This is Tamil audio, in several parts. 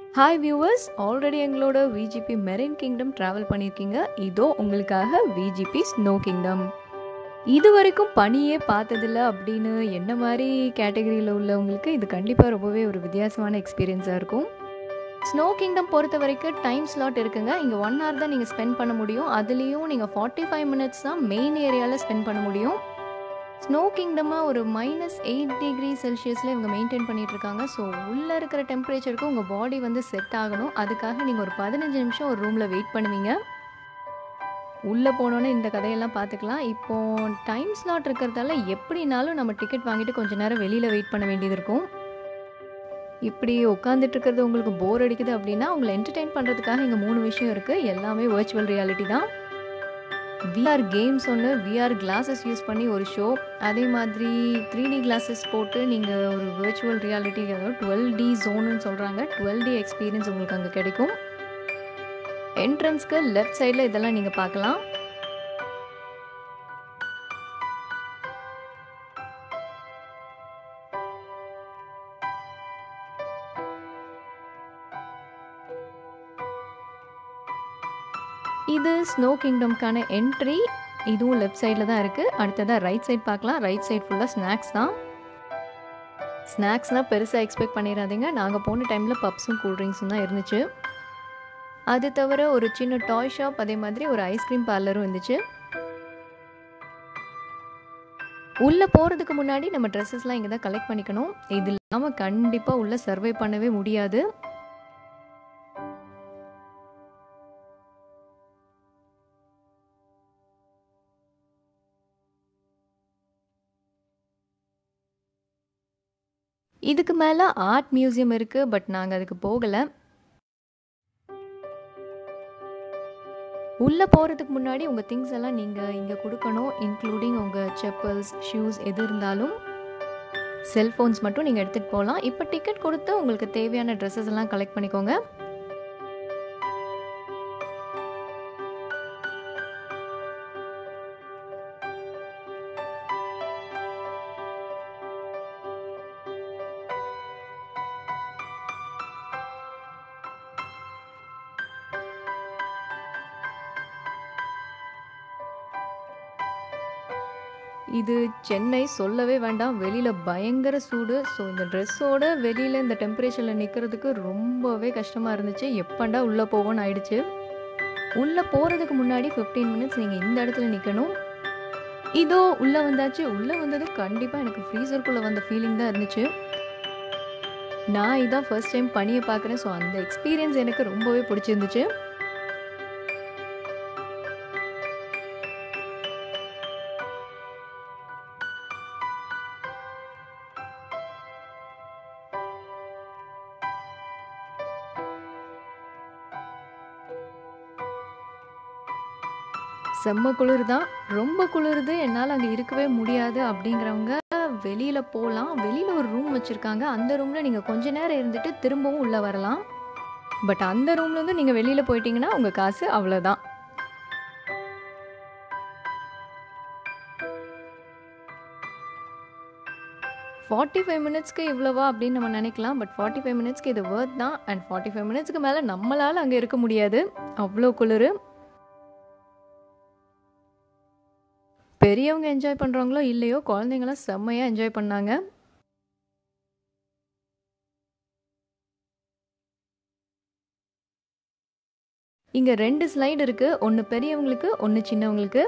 ஹாய் வியூவர்ஸ் ஆல்ரெடி எங்களோட விஜிபி மெரின் கிங்டம் ட்ராவல் பண்ணியிருக்கீங்க இதோ உங்களுக்காக விஜிபி ஸ்னோ கிங்டம் இது வரைக்கும் பனியே பார்த்ததில்ல அப்படின்னு என்ன மாதிரி கேட்டகரியில் உள்ளவங்களுக்கு இது கண்டிப்பாக ரொம்பவே ஒரு வித்தியாசமான எக்ஸ்பீரியன்ஸாக இருக்கும் ஸ்னோ கிங்டம் பொறுத்த வரைக்கும் டைம் ஸ்லாட் இருக்குங்க இங்கே ஒன் ஹவர் தான் நீங்கள் ஸ்பெண்ட் பண்ண முடியும் அதுலேயும் நீங்கள் ஃபார்ட்டி ஃபைவ் மினிட்ஸ் தான் மெயின் ஏரியாவில் ஸ்பெண்ட் பண்ண முடியும் ஸ்னோ கிங்டமாக ஒரு மைனஸ் எயிட் டிகிரி செல்சியஸில் இவங்க மெயின்டைன் பண்ணிட்டு இருக்காங்க ஸோ உள்ளே இருக்கிற டெம்பரேச்சருக்கு உங்கள் பாடி வந்து செட் ஆகணும் அதுக்காக நீங்கள் ஒரு பதினஞ்சு நிமிஷம் ஒரு ரூமில் வெயிட் பண்ணுவீங்க உள்ளே போனோன்னே இந்த கதையெல்லாம் பார்த்துக்கலாம் இப்போ டைம் ஸ்லாட் இருக்கிறதால எப்படினாலும் நம்ம டிக்கெட் வாங்கிட்டு கொஞ்ச நேரம் வெளியில் வெயிட் பண்ண வேண்டியது இருக்கும் இப்படி உட்காந்துட்டு இருக்கிறது உங்களுக்கு போர் அடிக்குது அப்படின்னா உங்களை என்டர்டெயின் பண்ணுறதுக்காக இங்கே மூணு விஷயம் இருக்குது எல்லாமே வர்ச்சுவல் ரியாலிட்டி தான் விஆர் கேம்ஸ் ஒன்று விஆர் கிளாஸஸ் யூஸ் பண்ணி ஒரு ஷோ அதே மாதிரி த்ரீ டி கிளாஸஸ் போட்டு நீங்கள் ஒரு விர்ச்சுவல் ரியாலிட்டி அதாவது டுவெல் டி ஜோனுன்னு சொல்கிறாங்க டுவெல் டி எக்ஸ்பீரியன்ஸ் உங்களுக்கு அங்கே கிடைக்கும் என்ட்ரன்ஸ்க்கு லெஃப்ட் சைடில் இதெல்லாம் நீங்கள் பார்க்கலாம் இது ஸ்னோ கிங்டம்க்கான என்ட்ரி இதுவும் லெஃப்ட் சைடில் தான் இருக்குது அடுத்ததாக ரைட் சைட் பார்க்கலாம் ரைட் சைட் ஃபுல்லாக ஸ்நாக்ஸ் தான் ஸ்நாக்ஸ்னால் பெருசாக எக்ஸ்பெக்ட் பண்ணிடாதீங்க நாங்கள் போன டைமில் பப்ஸும் கூல்ட்ரிங்க்ஸும் தான் இருந்துச்சு அது தவிர ஒரு சின்ன டாய் ஷாப் அதே மாதிரி ஒரு ஐஸ்கிரீம் பார்லரும் இருந்துச்சு உள்ளே போகிறதுக்கு முன்னாடி நம்ம ட்ரெஸ்ஸஸ்லாம் இங்கே தான் கலெக்ட் பண்ணிக்கணும் இது இல்லாமல் கண்டிப்பாக உள்ளே சர்வை பண்ணவே முடியாது இதுக்கு மேலே ஆர்ட் மியூசியம் இருக்குது பட் நாங்கள் அதுக்கு போகலை உள்ளே போகிறதுக்கு முன்னாடி உங்கள் திங்ஸ் எல்லாம் நீங்கள் இங்கே கொடுக்கணும் இன்க்ளூடிங் உங்கள் செப்பல்ஸ் ஷூஸ் எது இருந்தாலும் செல்ஃபோன்ஸ் மட்டும் நீங்கள் எடுத்துகிட்டு போகலாம் இப்போ டிக்கெட் கொடுத்து உங்களுக்கு தேவையான ட்ரெஸ்ஸஸ் எல்லாம் கலெக்ட் பண்ணிக்கோங்க இது சென்னை சொல்லவே வேண்டாம் வெளியில் பயங்கர சூடு ஸோ இந்த ட்ரெஸ்ஸோட வெளியில் இந்த டெம்பரேச்சரில் நிற்கிறதுக்கு ரொம்பவே கஷ்டமாக இருந்துச்சு எப்பண்டா உள்ளே போவோன்னு ஆயிடுச்சு உள்ளே போகிறதுக்கு முன்னாடி ஃபிஃப்டீன் மினிட்ஸ் நீங்கள் இந்த இடத்துல நிற்கணும் இதோ உள்ளே வந்தாச்சு உள்ளே வந்தது கண்டிப்பாக எனக்கு ஃப்ரீசருக்குள்ளே வந்த ஃபீலிங் தான் இருந்துச்சு நான் இதான் ஃபர்ஸ்ட் டைம் பனியை பார்க்குறேன் ஸோ அந்த எக்ஸ்பீரியன்ஸ் எனக்கு ரொம்பவே பிடிச்சிருந்துச்சு செம்ம குளிர் தான் ரொம்ப குளிருது என்னால் அங்கே இருக்கவே முடியாது அப்படிங்கிறவங்க வெளியில் போகலாம் வெளியில் ஒரு ரூம் வச்சுருக்காங்க அந்த ரூமில் நீங்கள் கொஞ்ச நேரம் இருந்துட்டு திரும்பவும் உள்ளே வரலாம் பட் அந்த ரூம்லேருந்து நீங்கள் வெளியில் போயிட்டீங்கன்னா உங்கள் காசு அவ்வளோதான் ஃபார்ட்டி ஃபைவ் மினிட்ஸ்க்கு இவ்வளவா அப்படின்னு நம்ம நினைக்கலாம் பட் ஃபார்ட்டி ஃபைவ் மினிட்ஸ்க்கு இது ஒர்த் தான் அண்ட் ஃபார்ட்டி ஃபைவ் மினிட்ஸ்க்கு மேலே நம்மளால் அங்கே இருக்க முடியாது அவ்வளோ குளிர் பெரியவங்க என்ஜாய் பண்ணுறாங்களோ இல்லையோ குழந்தைங்களாம் செம்மையாக என்ஜாய் பண்ணாங்க இங்கே ரெண்டு ஸ்லைடு இருக்குது ஒன்று பெரியவங்களுக்கு ஒன்று சின்னவங்களுக்கு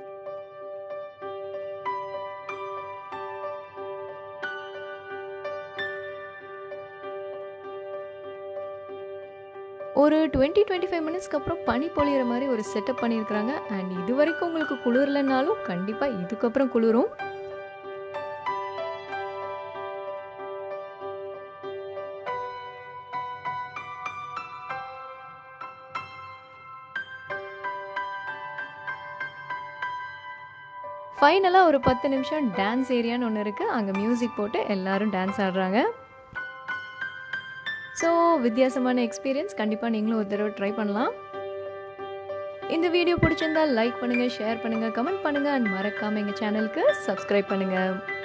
ஒரு டுவெண்ட்டி டுவெண்ட்டி ஃபைவ் மினிட்ஸ்க்கு அப்புறம் பனி பொழியிற மாதிரி ஒரு செட்டப் பண்ணியிருக்கிறாங்க அண்ட் இது வரைக்கும் உங்களுக்கு குளிரலைனாலும் கண்டிப்பாக இதுக்கப்புறம் குளிரும் ஃபைனலாக ஒரு பத்து நிமிஷம் டான்ஸ் ஏரியான்னு ஒன்று இருக்குது அங்கே மியூசிக் போட்டு எல்லாரும் டான்ஸ் ஆடுறாங்க ஸோ வித்தியாசமான எக்ஸ்பீரியன்ஸ் கண்டிப்பாக நீங்களும் ஒரு தடவை ட்ரை பண்ணலாம் இந்த வீடியோ பிடிச்சிருந்தா லைக் பண்ணுங்கள் ஷேர் பண்ணுங்கள் கமெண்ட் பண்ணுங்கள் அண்ட் மறக்காமல் எங்கள் சேனலுக்கு சப்ஸ்கிரைப் பண்ணுங்கள்